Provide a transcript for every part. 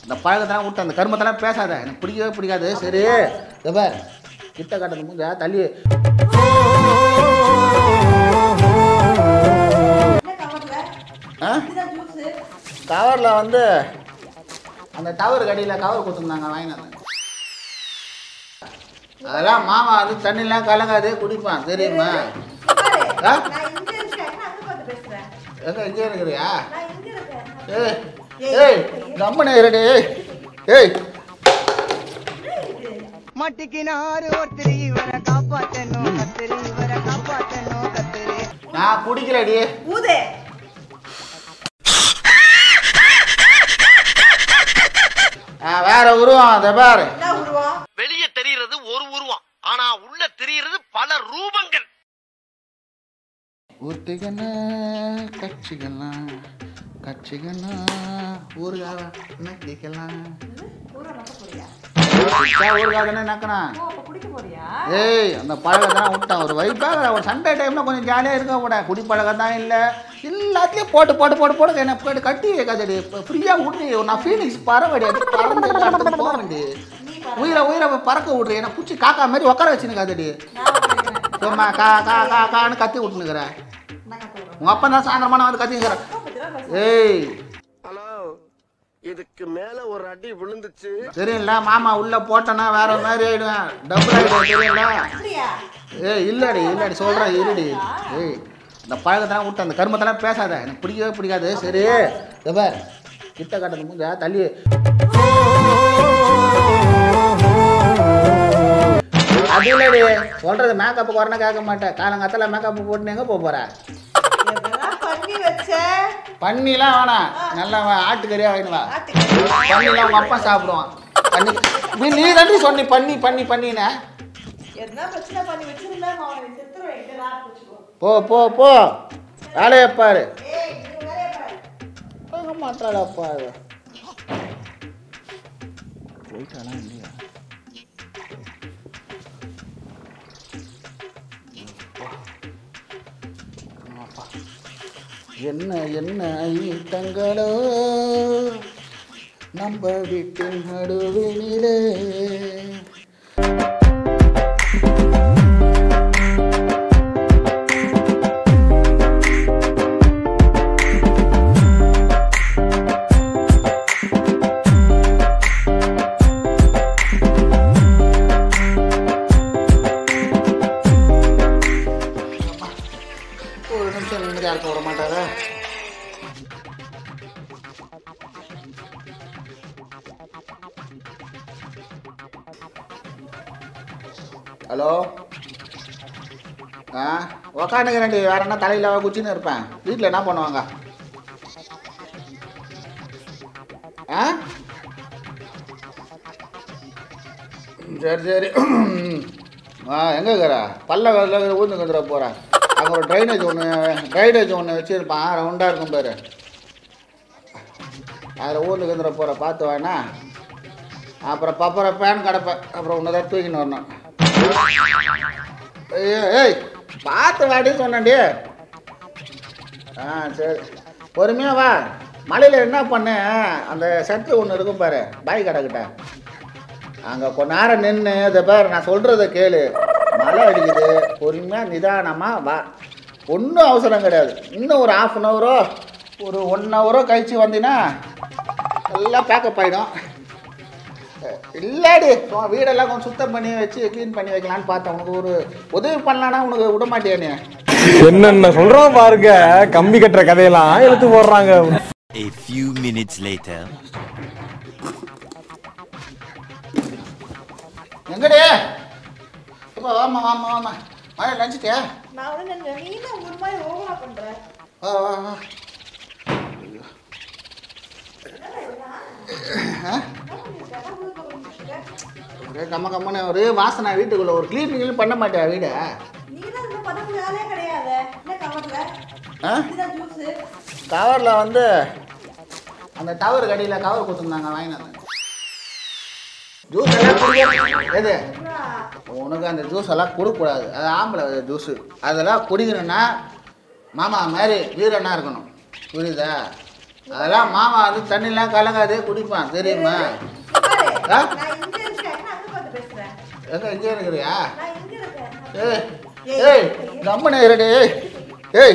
இந்த பழக்கத்தெல்லாம் விட்டு அந்த கருமத்தெல்லாம் பேசாத எனக்கு பிடிக்கவே பிடிக்காது சரி இதோ பார் கிட்ட காட்டுறது மூஞ்ச தள்ளி என்ன கவர்ல ஆ இதுதான் ஜூஸு கவரில் வந்து அந்த டவர் கடியில் கவர் கொடுத்துருந்தாங்க வாங்கிட்டு வந்தேன் அதெல்லாம் மாமா அது தண்ணிலாம் கலங்காது குடிப்பான் தெரியுமா பாரு ஆ? நான் இங்க இருக்கேன் என்ன அங்க பார்த்து பேசுறேன் எங்க இங்கே இருக்கிறியா நான் இங்க இருக்கேன் ஏய் ஏய் கம்மனே இருடி ஏய் மட்டிக்கினாரு ஒருத்தர் இவரை காப்பாத்தணும் கத்திரி இவரை காப்பாத்தணும் கத்திரி நான் குடிக்கலடி ஊதே நான் வேற உருவம் அதை பாரு என்ன உருவம் வெளியே தெரிகிறது ஒரு உருவம் ஆனா உள்ள தெரிகிறது பல ரூபங்கள் ஊர்த்திகனா கட்சிகள்லாம் கட்சிகள்னா ஊருகாக நக்கிக்கலாம் ஊரை நம்ப போறியா ஊருகாக தானே நக்கணும் ஓ அப்ப குடிக்க போறியா ஏய் அந்த பழக்கம் தான் விட்டான் ஒரு வைப்பாக ஒரு சண்டே டைமில் கொஞ்சம் ஜாலியாக இருக்க கூட குடி பழக்கம் தான் இல்லை எல்லாத்தையும் போட்டு போட்டு போட்டு போட்டு என்ன போட்டு கட்டி வைக்காதடி ஃப்ரீயாக விட்றி நான் ஃபீலிங்ஸ் பறவடி அது பறந்து எல்லா இடத்துக்கும் போக வேண்டி உயிரை உயிரை பறக்க விட்றி என்ன பூச்சி காக்கா மாதிரி உட்கார வச்சுனுக்காதடி நான் உட்காருக்கிறேன். சும்மா கா கா கா கான்னு கத்தி விட்டுனுக்குறேன் என்ன கத்த விடுறோம் உங்கள் அப்பா தான் சாயந்தரமான வந்து கத்திக்கிறேன் பத்திரம் பேச ஏய் ஹலோ இதுக்கு மேல ஒரு அடி விழுந்துச்சு தெரியல மாமா உள்ள போட்டேன்னா வேற மாதிரி ஆயிடுவேன் டபுள் ஆயிடுவேன் தெரியல அப்படியா ஏய் இல்லடி இல்லடி சொல்கிறேன் இருடி ஏய் இந்த பழக்கத்தெல்லாம் விட்டு அந்த கருமத்தெல்லாம் பேசாத எனக்கு பிடிக்கவே பிடிக்காது சரி இதோ பார் கிட்ட காட்டுறது மூஞ்ச தள்ளி அது இல்லடி சொல்கிறது மேக்கப்புக்கு வரணும் கேட்க மாட்டேன் காலங்காத்தில் மேக்கப் போட்டு எங்கே போக போகிற எதெல்லாம் பண்ணி வச்ச பண்ணிலாம் வேணாம் நல்லா வா- ஆட்டுக்கறியாக வாங்கினு வா ஆட்டுக்கறி. பண்ணிலாம் உங்கள் அப்பா சாப்பிடுவான் பண்ணி நீ நீ தாண்டி சொன்னி பண்ணி பண்ணி பண்ணினே எதனா பிரச்சனை பண்ணி வச்சிருந்தா அவனை செத்துருவேன் இங்க நான் வச்சுக்கோ போ போ போ வேலையை பாரு ஏய் இது வேலையை பாரு போக மாட்டாளப்பா அது போயிட்டாளா இல்லையா ஆமாப்பா. என்ன என்ன ஈட்டங்களோ நம்ம வீட்டின் நடுவினிலே ஒரு நிமிஷம் நிம்மதியாக இருக்க விட மாட்டாரா ஹலோ ஆ உக்காந்துக்கிறேன்டி வேற என்ன தலையில் குச்சின்னு இருப்பேன் வீட்டில் என்ன பண்ணுவாங்க ஆ சரி சரி ஆ எங்கே இருக்கிற பல்ல கல்ல ஊந்து கந்துட போகிறேன் அங்கே ஒரு ட்ரைனேஜ் ஒன்று ட்ரைனேஜ் ஒன்று வச்சுருப்பான் ரவுண்டாக இருக்கும் பாரு அதில் ஊந்து கந்துட போகிற பார்த்து வேணா அப்புறம் பப்பரை பேன் கிடப்பேன் அப்புறம் உன்னை தான் தூக்கின்னு வரணும் ஏய், ஏய் பார்த்து வாடின்னு சொன்னேன்டி ஆ சரி பொறுமையாக வா மலையில் என்ன பண்ணு அந்த சட்டு ஒன்று இருக்கும் பாரு பாய் கடைக்கிட்ட அங்கே கொஞ்ச நேரம் நின்று இதை பாரு நான் சொல்கிறத கேளு மழை அடிக்குது பொறுமையாக நிதானமாக வா ஒன்றும் அவசரம் கிடையாது இன்னும் ஒரு ஆஃப் அன் ஹவரோ ஒரு ஒன் ஹவரோ கழித்து வந்தீங்கன்னா எல்லாம் பேக்கப் ஆகிடும் இல்லாடி உன் வீடெல்லாம் கொஞ்சம் சுத்தம் பண்ணி வச்சு க்ளீன் பண்ணி வைக்கலான்னு பார்த்தேன் உனக்கு ஒரு உதவி பண்ணலான்னா உனக்கு விட மாட்டியா நீ என்னென்ன சொல்றோம் பாருங்க கம்பி கட்டுற கதையெல்லாம் எடுத்து போடுறாங்க A few minutes later. எங்கடி இப்போ வாமா வாமா வாமா மழை நினச்சிட்டியா நான் வந்து நினைச்சேன், நீ என்ன ஒரு மாதிரி ஓவரா பண்ற வா வா வா ஆ ஒரே கம்ம கம்மனு ஒரு வாசனை வீட்டுக்குள்ள ஒரு க்ளீனிங் பண்ண மாட்டியா வீடை நீ தான் இந்த பதம் வேலையே கிடையாது என்ன கவர்ல ஆ இதுதான் ஜூஸு கவரில் வந்து அந்த டவர் கடியில் கவர் கொடுத்துருந்தாங்க வாங்கிட்டு வந்தேன் ஜூஸ் எல்லாம் குடிக்க எது உனக்கு அந்த ஜூஸ் எல்லாம் கொடுக்கக்கூடாது அது ஆம்பளை ஜூஸு அதெல்லாம் குடிக்கணும்னா மாமா மாதிரி வீரனா இருக்கணும் புரியுதா அதெல்லாம் மாமா வந்து தண்ணிலாம் கலங்காதே குடிப்பான் தெரியுமா பாரு, ஆ? நான் இங்க இருக்கேன் என்ன அங்க பார்த்து பேசுறேன் எங்க இங்கே இருக்கிறியா நான் இங்க இருக்கேன் ஏய் ஏய் கம்மனே இருடி ஏய்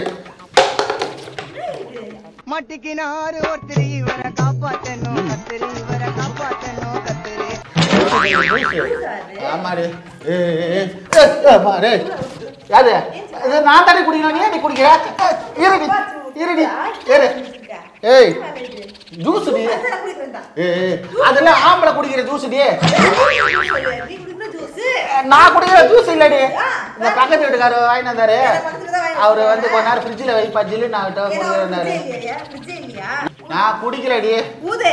மாட்டிக்கினாரு ஒருத்தர் இவரை காப்பாத்தணும் கத்திரி இவரை காப்பாத்தணும் கத்திரி ஆமாடி ஏய் ஏய், ஏய் ஏய், ஆமா டேய் யாரு இது நான் தானே குடிக்கணும் நீ ஏன் நீ குடிக்கிற இருடி இருடி ஏறு ஏய் ஜூஸ் டி நான் குடிக்கிறேன் தான். ஏய் ஏய், அதெல்லாம் ஆம்பளை குடிக்கிற ஜூஸ் டி நீ குடிக்கிற ஜூஸ் நான் குடிக்கிற ஜூஸ் இல்லடி இந்த பக்கத்து வீட்டுக்காரர் வாங்கிட்டு வந்தாரு அவரு வந்து கொஞ்ச நேரம் ஃப்ரிட்ஜில் வைப்பா ஜில்லு நான் விட்டு குடிக்கிறாரு இல்லையா ஃப்ரிட்ஜ் இல்லையா நான் குடிக்கலடி ஊதே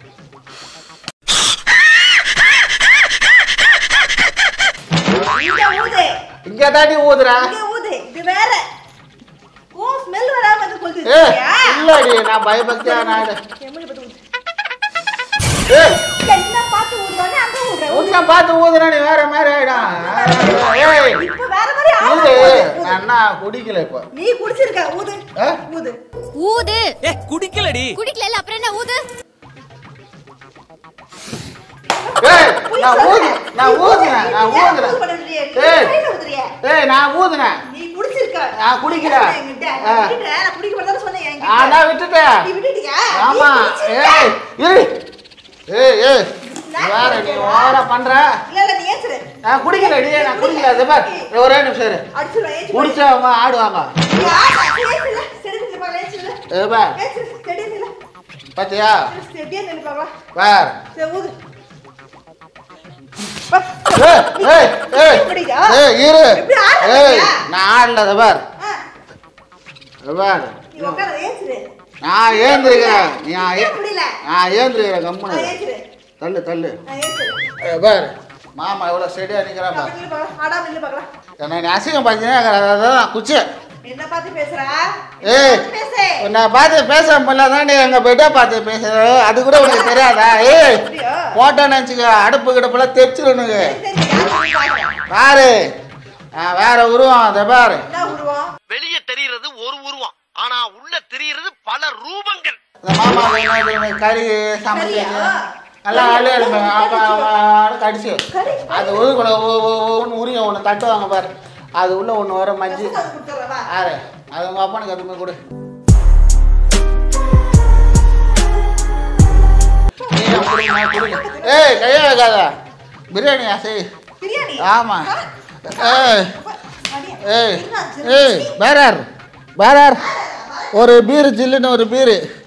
இங்க ஊதே இங்க தாண்டி ஊதுறா இங்க ஊதே இது வேற ஓ ஸ்மெல் வராம வந்து கொளுத்து ஏ வச்சிருக்கியா? இல்லடி நான் பயபக்தியா நான் எம்மடி பார்த்து ஊது. ஏய் என்ன பார்த்து ஊதுவானே அங்க ஊதுற. ஊது. உன்னை பார்த்து ஊதுனா நீ வேற மாதிரி ஆயிடும் ஏய் இப்ப வேற மாதிரி ஆளா ஊது ஊது. ஊது. நான் என்ன குடிக்கல இப்போ நீ குடிச்சிருக்க ஊது ஆ? ஊது ஊது ஏ குடிக்கலடி குடிக்கல அப்புறம் என்ன ஊது ஏய் போய் நான் சொல்ற. ஊது நான் நீ ஊதுனேன் நான் நீ ஏன் ஊதுனேன் ஊது பண்ணுறியே? நீ ஏய். கையில ஊதுறியே. ஏய் நான் ஊதுனேன் நீ குடிச்சிருக்க நான் குடிக்கல. நான் என்கிட்ட, ஆ. நான் விட்டுட்டேன். நான் குடிக்க மாட்டேன்னு சொன்னேன் என்கிட்ட. அதான் விட்டுட்டேன் நீ விட்டுட்டியா? ஆமா நீ குடிச்சிருக்க. ஏய் இரு ஏய் ஏய் நீ வேற நீ ஓவரா பண்ற இல்ல, இல்ல, நீ ஏத்துரு. நான் குடிக்கலடி நான் குடிக்கல அது பார் ஒரே நிமிஷம் இரு அடிச்சிருவேன், ஏத்து போய். குடிச்சவங்க ஆடுவாங்க நீ ஆடு, ஏத்துல. செடி நில்லு பாக்கலாம், ஏத்துல. ஏ பார் ஏத்துரு, செடி நில்லு. பாத்தியா செடியா நில்லு பாக்கலாம். பார் சரி, ஊது. ஏய் ஏய் ஏய் எப்படிடா? ஏய் இரு எப்படி ஆடுற ஏய் பாத்தியா? நான் ஆடல அது பார் ஆ, அது பார் நீ உட்காரு, ஏத்துரு. நான் ஏந்திருக்கிறேன் நான் ஏ- ஏன் முடியல? நான் ஏந்திருக்கிறேன் ஆ, கம்முனு ஏத்துரு. தள்ளு தள்ளு ஆ, ஏத்துரு. ஏ, பார் மாமா எவ்வளோ ஸ்டெடியாக நிற்கிறான் பார் அப்ப நில்லு பாக்கலாம். ஆடாம நில்லு பாக்கலாம். என்ன நீ அசிங்கம் பார்த்தீங்கன்னா அதான் குச்சி என்ன பார்த்து பேசுறா ஏய் என்ன பார்த்து பேசு உன்னை பார்த்து பேச முடியல தான் நீ எங்கள் பெட்டை பார்த்து பேசுற அது கூட உனக்கு தெரியாதா ஏய் அப்படியா? போட்டோ நினச்சிக்க அடுப்பு கிடப்புலாம் தெரிச்சிருனுங்க சரி, சரி, யார் பார்க்கறா? பாரு ஆ, வேற உருவம் அதை பாரு என்ன உருவம் வெளியே தெரிகிறது ஒரு உருவம் ஆனா உள்ள தெரிகிறது பல ரூபங்கள் இந்த மாமா வேணும், இது கறி சமைச்சு சரியா? நல்லா அள்ளி கடிச்சு கறி? அது ஒதுக்குள்ள ஒன்று உரியும் ஒன்று தட்டுவாங்க பாரு அது உள்ள ஒன்று வர மஞ்சள் ரசம் அது கொடுத்துறவா? யாரு அது உங்கள் அப்பனுக்கு அதுமே கொடு நீ குடுங்க, குடுங்க. ஏய் கையை வைக்காத பிரியாணியா செய் பிரியாணி ஆமா ஆ? ஏய் அடியா. ஏய் என்ன, ஏய் பேரார் பேரார் ஒரு பீரு ஜில்லுன்னு ஒரு பீரு